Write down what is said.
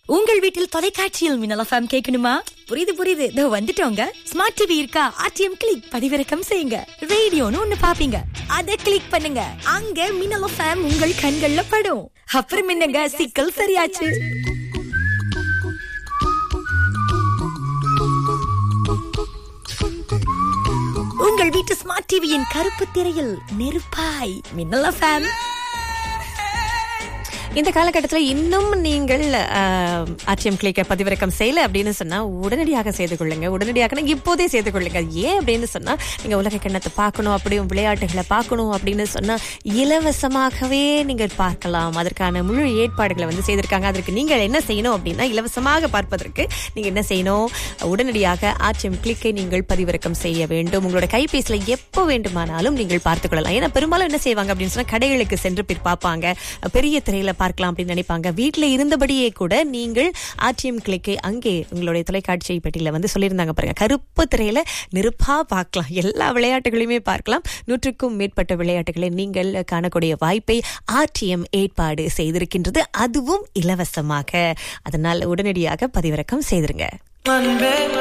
உங்கள் வீட்டில் தொலைக்காட்சியில் மின்னல் எஃப்எம் கேட்கணுமா புரியுது புரியுது இதோ வந்துட்டோங்க ஸ்மார்ட் டிவி இருக்கா ஆர்டிஎம் கிளிக் பதிவிறக்கம் செய்யுங்க ரேடியோன்னு ஒண்ணு பாப்பீங்க அத கிளிக் பண்ணுங்க அங்க மின்னல் எஃப்எம் உங்கள் கண்கள்ல படும் அப்புறம் என்னங்க சிக்கல் சரியாச்சு உங்கள் வீட்டு ஸ்மார்ட் டிவியின் கருப்பு திரையில் நெருப்பாய் மின்னல் எஃப்எம் இந்த காலகட்டத்தில் இன்னும் நீங்கள் ஆர்டிஎம் கிளிக்கை பதிவிறக்கம் செய்யல அப்படின்னு சொன்னா உடனடியாக செய்து கொள்ளுங்க உடனடியாக இப்போதே செய்து கொள்ளுங்க ஏன் அப்படின்னு சொன்னா நீங்க உலக கிண்ணத்தை பார்க்கணும் அப்படியும் விளையாட்டுகளை பார்க்கணும் அப்படின்னு சொன்னா இலவசமாகவே நீங்கள் பார்க்கலாம் அதற்கான முழு ஏற்பாடுகளை வந்து செய்திருக்காங்க அதற்கு நீங்கள் என்ன செய்யணும் அப்படின்னா இலவசமாக பார்ப்பதற்கு நீங்க என்ன செய்யணும் உடனடியாக ஆர்டிஎம் கிளிக்கை நீங்கள் பதிவிறக்கம் செய்ய வேண்டும் உங்களோட கைபேசியில எப்போ வேண்டுமானாலும் நீங்கள் பார்த்துக் கொள்ளலாம் ஏன்னா பெரும்பாலும் என்ன செய்வாங்க அப்படின்னு சொன்னா கடைகளுக்கு சென்று பிற் பார்ப்பாங்க பெரிய திரையில பார்க்கலாம் அப்படின்னு நினைப்பாங்க வீட்டில் இருந்தபடியே கூட நீங்கள் ஆர்டிஎம் கிளிக்கை அங்கே உங்களுடைய தொலைக்காட்சி பெட்டியில வந்து சொல்லியிருந்தாங்க பாருங்க கருப்பு திரையில நெருப்பா பார்க்கலாம் எல்லா விளையாட்டுகளையுமே பார்க்கலாம் நூற்றுக்கும் மேற்பட்ட விளையாட்டுகளை நீங்கள் காணக்கூடிய வாய்ப்பை ஆர்டிஎம் ஏற்பாடு செய்திருக்கின்றது அதுவும் இலவசமாக அதனால் உடனடியாக பதிவிறக்கம் செய்திருங்க